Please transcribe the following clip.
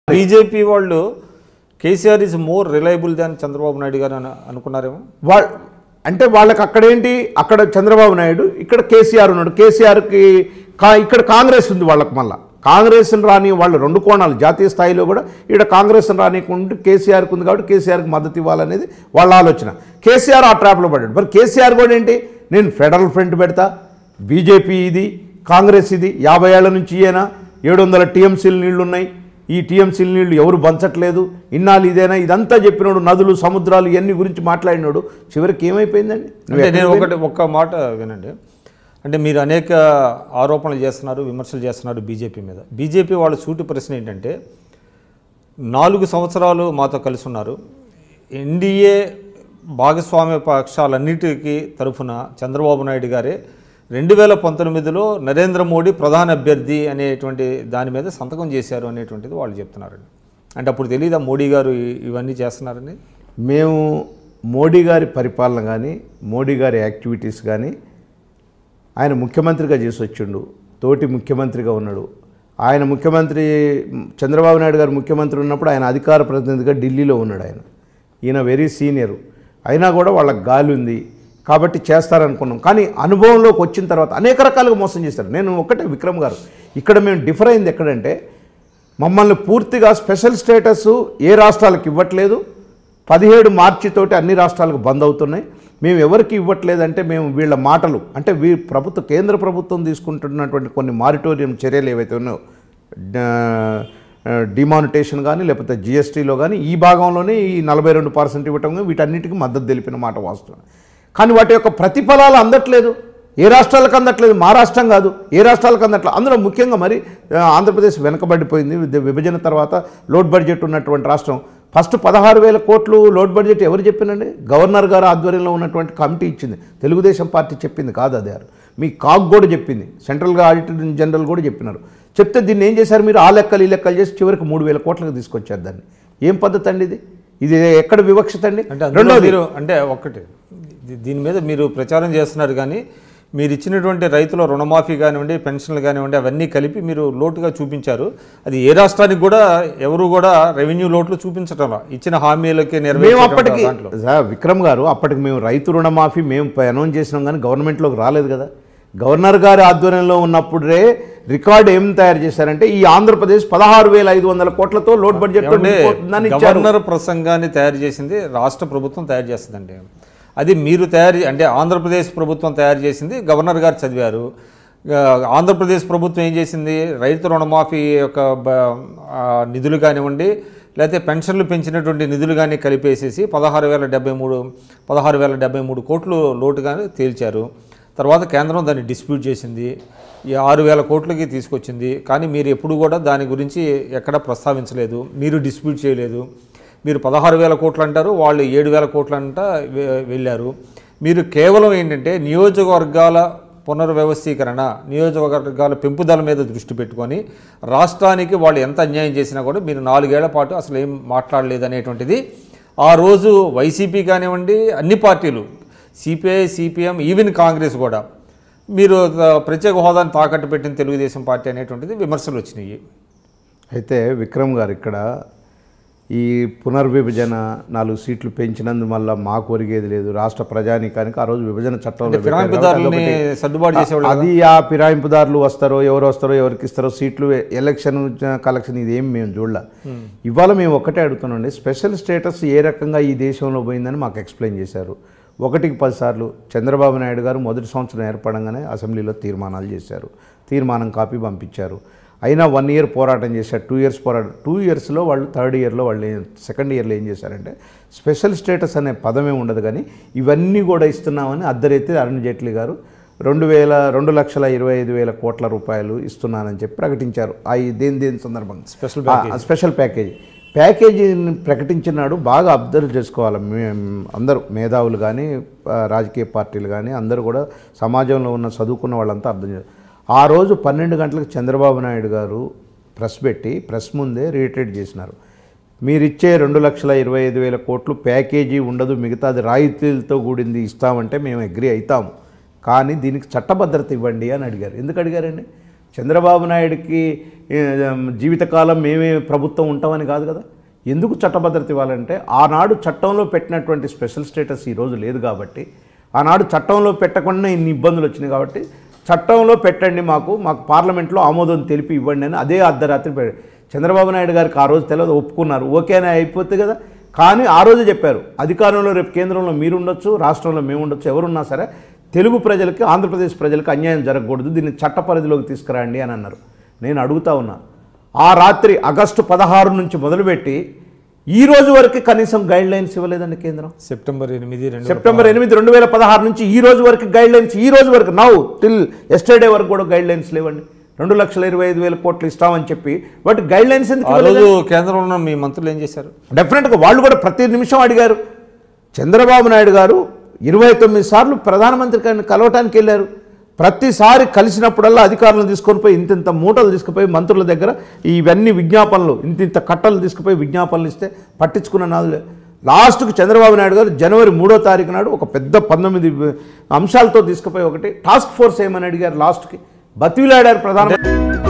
BJP వాళ్ళు KCR is more reliable than Chandrababu Naidu గారు అని అనుకున్నారేమో వా అంటే వాళ్ళకి అక్కడేంటి అక్కడ చంద్రబాబు నాయుడు ఇక్కడ కేసీఆర్ ఉన్నాడు కేసీఆర్కి కా ఇక్కడ కాంగ్రెస్ ఉంది వాళ్ళకి మళ్ళా కాంగ్రెస్ని రాని వాళ్ళు రెండు కోణాలు జాతీయ స్థాయిలో కూడా ఇక్కడ కాంగ్రెస్ని రానికుంటే కేసీఆర్కి ఉంది కాబట్టి కేసీఆర్కి మద్దతు ఇవ్వాలనేది వాళ్ళ ఆలోచన కేసీఆర్ ఆ ట్రాప్లో పడ్డాడు మరి కేసీఆర్ కూడా ఏంటి నేను ఫెడరల్ ఫ్రంట్ పెడతా బీజేపీ ఇది కాంగ్రెస్ ఇది యాభై ఏళ్ల నుంచి ఈయన ఏడు వందల టీఎంసీలు నీళ్లు ఉన్నాయి ఈ టీఎంసీల నీళ్లు ఎవరు పంచట్లేదు ఇన్నాళ్ళు ఇదేనా ఇదంతా చెప్పినాడు నదులు సముద్రాలు ఇవన్నీ గురించి మాట్లాడినాడు చివరికి ఏమైపోయిందండి నువ్వు అంటే నేను ఎక్కడికి ఒకటి ఒక్క మాట వినండి అంటే మీరు అనేక ఆరోపణలు చేస్తున్నారు విమర్శలు చేస్తున్నారు బీజేపీ మీద బీజేపీ వాళ్ళ సూటి ప్రశ్న ఏంటంటే నాలుగు సంవత్సరాలు మాతో కలిసి ఉన్నారు ఎన్డీఏ భాగస్వామ్య పక్షాలన్నిటికీ తరఫున చంద్రబాబు నాయుడు గారే రెండు వేల పంతొమ్మిదిలో నరేంద్ర మోడీ ప్రధాన అభ్యర్థి అనేటువంటి దాని మీద సంతకం చేశారు అనేటువంటిది వాళ్ళు చెప్తున్నారండి అంటే అప్పుడు తెలియదా మోడీ గారు ఇ- ఇవన్నీ చేస్తున్నారని మేము మోడీ గారి పరిపాలన కానీ మోడీ గారి యాక్టివిటీస్ కానీ ఆయన ముఖ్యమంత్రిగా చేసి వచ్చిండు తోటి ముఖ్యమంత్రిగా ఉన్నాడు ఆయన ముఖ్యమంత్రి చంద్రబాబు నాయుడు గారు ముఖ్యమంత్రి ఉన్నప్పుడు ఆయన అధికార ప్రతినిధిగా ఢిల్లీలో ఉన్నాడు ఆయన ఈయన వెరీ సీనియర్ అయినా కూడా వాళ్ళకి గాలి ఉంది కాబట్టి చేస్తారనుకున్నాం కానీ అనుభవంలోకి వచ్చిన తర్వాత అనేక రకాలుగా మోసం చేస్తారు నేను ఒకటే విక్రమ్ గారు ఇక్కడ మేము డిఫర్ అయింది ఎక్కడంటే మమ్మల్ని పూర్తిగా స్పెషల్ స్టేటస్ ఏ రాష్ట్రాలకు ఇవ్వట్లేదు పదిహేడు మార్చి తోటి అన్ని రాష్ట్రాలకు బంద్ అవుతున్నాయి మేము ఎవరికి ఇవ్వట్లేదంటే మేము వీళ్ళ మాటలు అంటే వీ ప్రభుత్వ కేంద్ర ప్రభుత్వం తీసుకుంటున్నటువంటి కొన్ని మారిటోరియం చర్యలు ఏవైతే ఉన్నాయో డిమానిటేషన్ కానీ లేకపోతే జిఎస్టీలో కానీ ఈ భాగంలోనే ఈ నలభై రెండు పర్సెంట్ ఇవ్వటం కానీ వీటన్నిటికీ మద్దతు తెలిపిన మాట వాస్తవం కానీ వాటి యొక్క ప్రతిఫలాలు అందట్లేదు ఏ రాష్ట్రాలకు అందట్లేదు మా రాష్ట్రం కాదు ఏ రాష్ట్రాలకు అందట్లేదు అందులో ముఖ్యంగా మరి ఆ, ఆంధ్రప్రదేశ్ వెనకబడిపోయింది విద్య- విభజన తర్వాత లోడ్ బడ్జెట్ ఉన్నటువంటి రాష్ట్రం ఫస్ట్ పదహారు వేల కోట్లు లోడ్ బడ్జెట్ ఎవరు చెప్పినండి గవర్నర్ గారు ఆధ్వర్యంలో ఉన్నటువంటి కమిటీ ఇచ్చింది తెలుగుదేశం పార్టీ చెప్పింది కాదు అదే మీ కాగ్ కూడా చెప్పింది సెంట్రల్గా ఆడిటర్ జనరల్ కూడా చెప్పినారు చెప్తే దీన్ని ఏం చేశారు మీరు ఆ లెక్కలు ఈ లెక్కలు చేసి చివరికి మూడు వేల కోట్లకు తీసుకొచ్చారు దాన్ని ఏం పద్ధతి అండి ఇది ఇది ఎక్కడ వివక్షత అండి అంటే అందులో మీరు అంటే ఒక్కటి దీ- దీని మీద మీరు ప్రచారం చేస్తున్నారు కానీ మీరు ఇచ్చినటువంటి రైతుల రుణమాఫీ కానివ్వండి పెన్షన్లు కానివ్వండి అవన్నీ కలిపి మీరు లోటుగా చూపించారు అది ఏ రాష్ట్రానికి కూడా ఎవరు కూడా రెవెన్యూ లోట్లు చూపించటం ఇచ్చిన హామీలకి మేము నెరవేర్చడం అప్పటికి దాంట్లో సార్ విక్రమ్ గారు అప్పటికి మేము రైతు రుణమాఫీ మేము అనౌన్స్ చేసినాం కానీ గవర్నమెంట్లోకి రాలేదు కదా గవర్నర్ గారి ఆధ్వర్యంలో ఉన్నప్పుడే రికార్డు ఏం తయారు చేశారంటే ఈ ఆంధ్రప్రదేశ్ పదహారు వేల ఐదు వందల కోట్లతో లోడ్ బడ్జెట్ ఏమంటే ఇచ్చారు గవర్నర్ ప్రసంగాన్ని తయారు చేసింది రాష్ట్ర ప్రభుత్వం తయారు చేస్తుందండి అది మీరు తయారు అంటే ఆంధ్రప్రదేశ్ ప్రభుత్వం తయారు చేసింది గవర్నర్ గారు చదివారు ఆ, ఆంధ్రప్రదేశ్ ప్రభుత్వం ఏం చేసింది రైతు రుణమాఫీ యొక్క బ- ఆ, నిధులు కానివ్వండి లేకపోతే పెన్షన్లు పెంచినటువంటి నిధులు కానీ కలిపేసేసి పదహారు వేల డెబ్బై మూడు పదహారు వేల డెబ్బై మూడు కోట్లు లోటుగానే తేల్చారు తర్వాత కేంద్రం దాన్ని డిస్ప్యూట్ చేసింది ఈ ఆరు వేల కోట్లకి తీసుకొచ్చింది కానీ మీరు ఎప్పుడు కూడా దాని గురించి ఎక్కడ ప్రస్తావించలేదు మీరు డిస్ప్యూట్ చేయలేదు మీరు పదహారు వేల కోట్లు అంటారు వాళ్ళు ఏడు వేల కోట్లు అంట వె- వెళ్ళారు మీరు కేవలం ఏంటంటే నియోజకవర్గాల పునర్వ్యవస్థీకరణ నియోజకవర్గాల పెంపుదల మీద దృష్టి పెట్టుకొని రాష్ట్రానికి వాళ్ళు ఎంత అన్యాయం చేసినా కూడా మీరు నాలుగేళ్ల పాటు అసలు ఏం మాట్లాడలేదు అనేటువంటిది ఆ రోజు వైసీపీ కానివ్వండి అన్ని పార్టీలు సిపిఐ సిపిఎం ఈవెన్ కాంగ్రెస్ కూడా మీరు ఆ, ప్రత్యేక హోదాను తాకట్టు పెట్టిన తెలుగుదేశం పార్టీ అనేటువంటిది విమర్శలు వచ్చినాయి అయితే విక్రమ్ గారు ఇక్కడ ఈ పునర్విభజన నాలుగు సీట్లు పెంచినందు వల్ల మాకు ఒరిగేది లేదు రాష్ట్ర ప్రజానీకానికి ఆ రోజు విభజన చట్టంలో పెట్టారు కాబట్టి ఫిరాయింపుదారులని అదొకటి. సర్దుబాటు చేసేవాళ్ళు అది ఆ ఫిరాయింపుదారులు వస్తారో ఎవరు వస్తారో ఎవరికి ఇస్తారో సీట్లు ఎలక్షన్ కలెక్షన్ ఇది ఏం మేము చూడలే ఇవాళ మేము ఒక్కటే అడుగుతున్నాండి స్పెషల్ స్టేటస్ ఏ రకంగా ఈ దేశంలో పోయిందని మాకు ఎక్స్ప్లెయిన్ చేశారు ఒకటికి పదిసార్లు చంద్రబాబు నాయుడు గారు మొదటి సంవత్సరం ఏర్పడంగానే అసెంబ్లీలో తీర్మానాలు చేశారు తీర్మానం కాపీ పంపించారు అయినా వన్ ఇయర్ పోరాటం చేశారు టూ ఇయర్స్ పోరాటం టూ ఇయర్స్లో వాళ్ళు థర్డ్ ఇయర్లో వాళ్ళు ఏం- సెకండ్ ఇయర్లో ఏం చేశారంటే స్పెషల్ స్టేటస్ అనే పదమే ఉండదు కానీ ఇవన్నీ కూడా ఇస్తున్నామని అద్దరెత్తి అరుణ్ జైట్లీ గారు రెండు వేల రెండు లక్షల ఇరవై ఐదు వేల కోట్ల రూపాయలు ఇస్తున్నానని చెప్పి ప్రకటించారు ఆ ఈ దేని దేని సందర్భంగా స్పెషల్ ఆ, స్పెషల్ ప్యాకేజీ ప్యాకేజీని ప్రకటించినాడు బాగా అబ్జర్వ్ చేసుకోవాలి మేము అందరూ మేధావులు కానీ ఆ, రాజకీయ పార్టీలు కానీ అందరూ కూడా సమాజంలో ఉన్న చదువుకున్న వాళ్ళంతా అర్థం చేస్తారు ఆ రోజు పన్నెండు గంటలకు చంద్రబాబు నాయుడు గారు ప్రెస్ పెట్టి ప్రెస్ ముందే రీట్రేట్ చేసినారు మీరిచ్చే రెండు లక్షల ఇరవై ఐదు వేల కోట్లు ప్యాకేజీ ఉండదు మిగతాది రాయితీలతో కూడింది ఇస్తామంటే మేము అగ్రి అవుతాము కానీ దీనికి చట్టభద్రత ఇవ్వండి అని అడిగారు ఎందుకు అడిగారండి చంద్రబాబు నాయుడికి ఏ, జీవితకాలం మేమే ప్రభుత్వం ఉంటామని కాదు కదా ఎందుకు చట్టభద్రత ఇవ్వాలంటే ఆనాడు చట్టంలో పెట్టినటువంటి స్పెషల్ స్టేటస్ ఈరోజు లేదు కాబట్టి ఆనాడు చట్టంలో పెట్టకుండా ఇన్ని ఇబ్బందులు వచ్చినాయి కాబట్టి చట్టంలో పెట్టండి మాకు మాకు పార్లమెంట్లో ఆమోదం తెలిపి ఇవ్వండి అని అదే అర్ధరాత్రి పె- చంద్రబాబు నాయుడు గారికి ఆ రోజు తెలియదు ఒప్పుకున్నారు ఓకేనే అయిపోతే కదా కానీ ఆ రోజు చెప్పారు అధికారంలో రేపు కేంద్రంలో మీరు ఉండొచ్చు రాష్ట్రంలో మేము ఉండొచ్చు ఎవరున్నా సరే తెలుగు ప్రజలకి ఆంధ్రప్రదేశ్ ప్రజలకు అన్యాయం జరగకూడదు దీన్ని చట్ట పరిధిలోకి తీసుకురండి అని అన్నారు నేను అడుగుతా ఉన్నా ఆ రాత్రి ఆగస్టు పదహారు నుంచి మొదలుపెట్టి ఈ రోజు వరకు కనీసం గైడ్ లైన్స్ ఇవ్వలేదండి కేంద్రం సెప్టెంబర్ ఎనిమిది రెండు సెప్టెంబర్ ఎనిమిది రెండు వేల పదహారు నుంచి ఈ రోజు వరకు గైడ్ లైన్స్ ఈ రోజు వరకు నౌ టిల్ ఎస్టర్డే వరకు కూడా గైడ్ లైన్స్ లేవండి రెండు లక్షల ఇరవై ఐదు వేల కోట్లు ఇస్తామని చెప్పి వాటి గైడ్ లైన్స్ ఎందుకు ఆ ఇవ్వలేదు? రోజు కేంద్రంలో ఉన్న మీ మంత్రులు ఏం చేశారు డెఫినెట్గా వాళ్ళు కూడా ప్రతి నిమిషం అడిగారు చంద్రబాబు నాయుడు గారు ఇరవై తొమ్మిది సార్లు ప్రధానమంత్రి గారిని కలవటానికి వెళ్ళారు ప్రతిసారి కలిసినప్పుడల్లా అధికారులను తీసుకొని పోయి ఇంత ఇంత మూటలు తీసుకుపోయి మంత్రుల దగ్గర ఇవన్నీ విజ్ఞాపనలు ఇంత ఇంత కట్టలు తీసుకుపోయి విజ్ఞాపనలు ఇస్తే పట్టించుకున్న నాదు లేదు. లాస్ట్కు చంద్రబాబు నాయుడు గారు జనవరి మూడో తారీఖు నాడు ఒక పెద్ద పంతొమ్మిది అంశాలతో తీసుకుపోయి ఒకటి టాస్క్ ఫోర్స్ ఏమని అడిగారు లాస్ట్కి బతివిలాడారు ప్రధాన